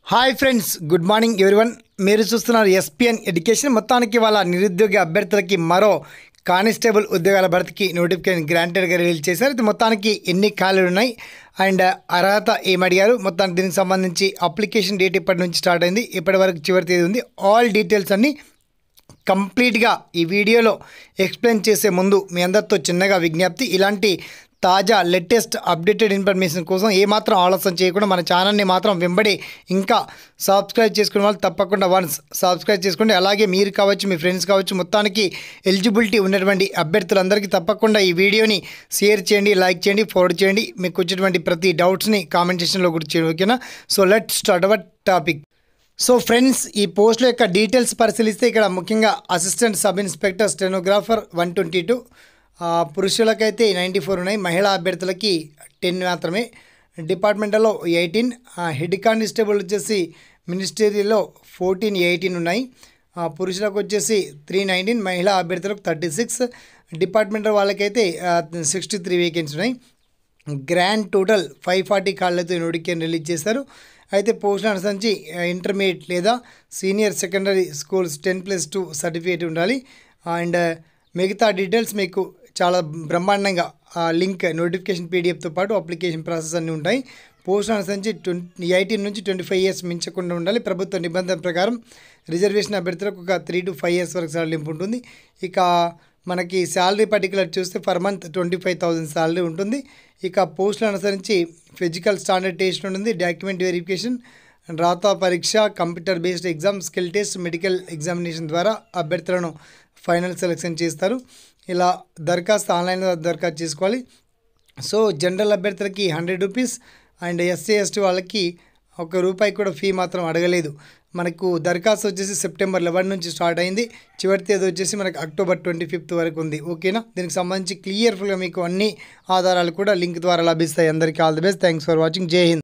hi friends good morning everyone మీరు చూస్తున్నారు SPN education మొత్తానికి వాళ్ళ నిరుద్యోగ అభ్యర్థులకి మరో కానిస్టేబుల్ ఉద్యోగాల భర్తీకి నోటిఫికేషన్ గ్రాంటెడ్గా రిలీజ్ చేశారు ఇది మొత్తానికి ఎన్ని ఖాళీలు ఉన్నాయి అండ్ అర్హత ఏమడిగారు మొత్తానికి దీనికి సంబంధించి అప్లికేషన్ డేట్ ఇప్పటి నుంచి స్టార్ట్ అయింది ఇప్పటి వరకు చివరి తేదీ ఉంది ఆల్ డీటెయిల్స్ అన్నీ కంప్లీట్గా ఈ వీడియోలో ఎక్స్ప్లెయిన్ చేసే ముందు మీ అందరితో చిన్నగా విజ్ఞప్తి ఇలాంటి తాజా లేటెస్ట్ అప్డేటెడ్ ఇన్ఫర్మేషన్ కోసం ఏమాత్రం ఆలస్యం చేయకుండా మన ఛానల్ని మాత్రం వెంబడి ఇంకా సబ్స్క్రైబ్ చేసుకునే వాళ్ళు తప్పకుండా వన్స్ సబ్స్క్రైబ్ చేసుకోండి అలాగే మీరు కావచ్చు మీ ఫ్రెండ్స్ కావచ్చు మొత్తానికి ఎలిజిబిలిటీ ఉన్నటువంటి అభ్యర్థులందరికీ తప్పకుండా ఈ వీడియోని షేర్ చేయండి లైక్ చేయండి ఫార్వర్డ్ చేయండి మీకు వచ్చేటువంటి ప్రతి డౌట్స్ని కామెంట్ సెక్షన్లో గుర్తు చేయండి ఓకేనా so let start our topic so friends ఈ పోస్టుల యొక్క డీటెయిల్స్ పరిశీలిస్తే ఇక్కడ ముఖ్యంగా assistant sub inspector stenographer one twenty two పురుషులకైతే నైంటీ ఫోర్ ఉన్నాయి మహిళా అభ్యర్థులకి టెన్ మాత్రమే డిపార్ట్మెంట్లో ఎయిటీన్ హెడ్ కానిస్టేబుల్ వచ్చేసి మినిస్టరీలో ఫోర్టీన్ ఎయిటీన్ ఉన్నాయి ఆ, పురుషులకు వచ్చేసి త్రీ నైన్టీన్ మహిళా అభ్యర్థులకు థర్టీ సిక్స్ డిపార్ట్మెంటల్ వాళ్ళకైతే సిక్స్టీ త్రీ వేకెన్సీ ఉన్నాయి గ్రాండ్ టోటల్ ఫైవ్ ఫార్టీ కాళ్ళతో నోటిఫికేషన్ రిలీజ్ చేశారు అయితే పోస్టులు అనుసరించి ఇంటర్మీడియట్ లేదా senior secondary schools ten plus two certificate ఉండాలి అండ్ మిగతా డీటెయిల్స్ మీకు చాలా బ్రహ్మాండంగా లింక్ నోటిఫికేషన్ పీడిఎఫ్తో పాటు అప్లికేషన్ ప్రాసెస్ అన్నీ ఉంటాయి పోస్ట్ అనుసరించి ట్వంటీ ఎయిటీన్ నుంచి ట్వంటీ ఫైవ్ ఇయర్స్ మించకుండా ఉండాలి ప్రభుత్వ నిబంధన ప్రకారం రిజర్వేషన్ అభ్యర్థులకు ఒక త్రీ టు ఫైవ్ ఇయర్స్ వరకు సడలింపు ఉంటుంది ఇక మనకి శాలరీ పర్టికులర్ చూస్తే per month twenty five thousand salary ఉంటుంది ఇక పోస్టులు అనుసరించి ఫిజికల్ స్టాండర్డ్ టెస్ట్ ఉంటుంది డాక్యుమెంట్ వెరిఫికేషన్ రాత పరీక్ష computer based exam skill test medical examination ద్వారా అభ్యర్థులను ఫైనల్ సెలెక్షన్ చేస్తారు ఇలా దరఖాస్తు ఆన్లైన్లో దరఖాస్తు చేసుకోవాలి సో జనరల్ అభ్యర్థులకి hundred rupees and SC ST వాళ్ళకి ఒక రూపాయి కూడా ఫీ మాత్రం అడగలేదు మనకు దరఖాస్తు వచ్చేసి సెప్టెంబర్ లెవెన్ నుంచి స్టార్ట్ అయింది చివరి తేదీ వచ్చేసి మనకు అక్టోబర్ ట్వంటీ ఫిఫ్త్ వరకు ఉంది ఓకేనా దీనికి సంబంధించి క్లియర్ఫుల్గా మీకు అన్ని ఆధారాలు కూడా లింక్ ద్వారా లభిస్తాయి అందరికీ all the best thanks for watching జై హింద్